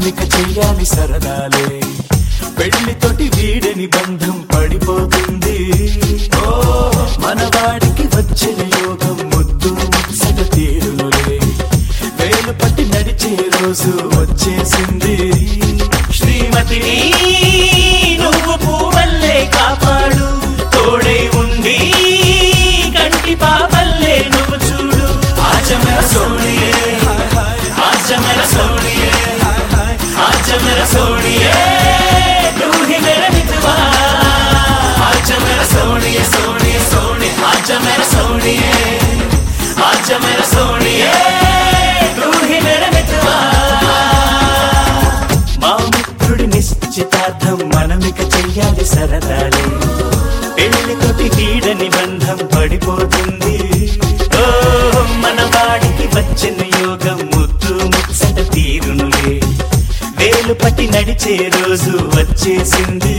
మనమిక చెయ్యాలి సరదాలే పెళ్లితోటి వీడని బంధం పడిపోతుంది ఓ మనవాడికి వచ్చిన యోగం ముద్దు ముచ్చట తీరునులే వేలు పట్టి నడిచే రోజు వచ్చేసింది శ్రీమతిని నువ్వు పూవల్లే కాపాడు తోడై ఉండి కంటి పాపల్లే నువ్వు చూడు ఆచమర సోనియే ఆచమర సోనియే ఆచమర సోనియే నువ్వు హి మేరా మిత్వా ఆచమర సోనియే సోనియే సోనియే ఆచమర సోనియే ఆచమర సోనియే నువ్వు హి మేరా మిత్వా మా మిత్రుడి నిశ్చితార్థం మనమిక చెయ్యాలి సరదాలే పెళ్లితోటి వీడని బంధం పడిపోతుంది ఓ మన వాడికి వచ్చిన యోగం ముద్దు ముచ్చట తీరునులే వేలు పట్టి నడిచే రోజు వచ్చేసింది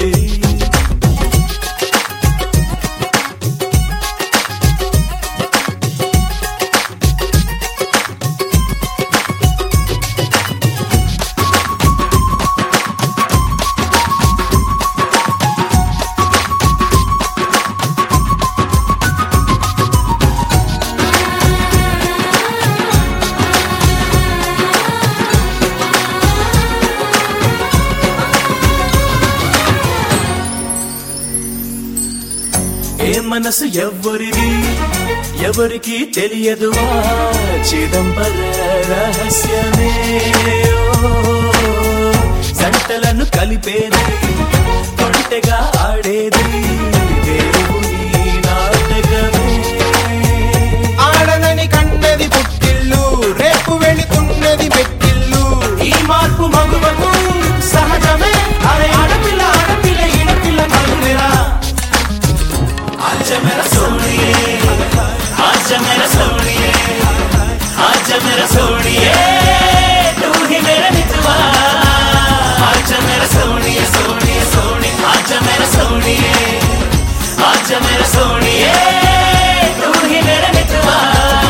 ఏ మనసు ఎవ్వరిది ఎవరికి తెలియదు ఆ చిదంబర రహస్యమే ఓ, జంటలను కలిపేది కొంటెగా ఆడేది దేవుని నాటకమే ఆడదని కండది పుట్టిల్లు రేపు వెళుతున్నది పెట్టిల్లు ఈ మార్పు మగువకు సహజమే అరే ఆడపిల్ల ఆడపిల్ల ఈడపిల్ల నలుగురా ఆజ మేరా సోనియే ఆజ మేరా సోనియే ఆజ మేరా సోనియే తూ హీ మేరా మిత్వా ఆజ మేరా సోనియే సోనియే సోనియే ఆజ మేరా సోనియే ఆజ మేరా సోనియే తూ హీ మేరా మిత్వా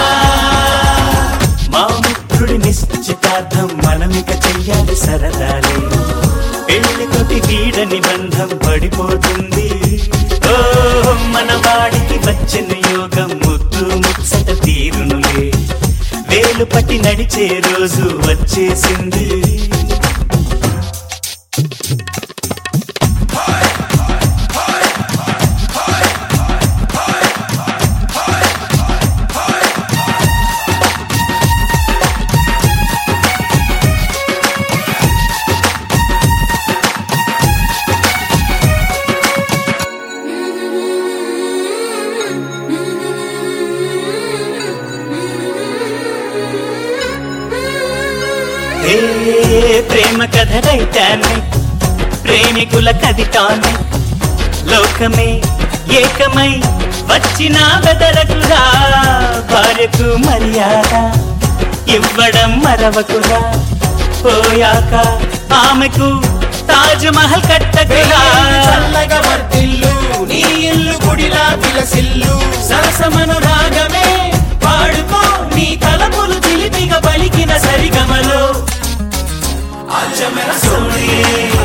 మా మిత్రుడి నిశ్చితార్థం మనమిక చెయ్యాలి సరదాలే పెళ్లితోటి వీడని బంధం పడిపోతుంది ఓ మన వాడికి వచ్చిన యోగం ముద్దు ముచ్చట తీరునులే వేలు పట్టి నడిచే రోజు వచ్చేసింది ఏ ప్రేమ కథ టైటానిక్ ప్రేమికుల కదిటాన్ని లోకమే ఏకమై వచ్చిన బెదరకురా భార్యకు మర్యాద ఇవ్వడం మరవకురా పోయాక ఆమెకు తాజ్ మహల్ కట్టకురా చల్లగా వర్తిల్లు నీ ఇల్లు గుడిలా విలసిల్లు సరసమను రాగమే పాడుకో నీ తలపులు చిలిపిగా పలికిన సరిగమలో ఆచమర సోనియే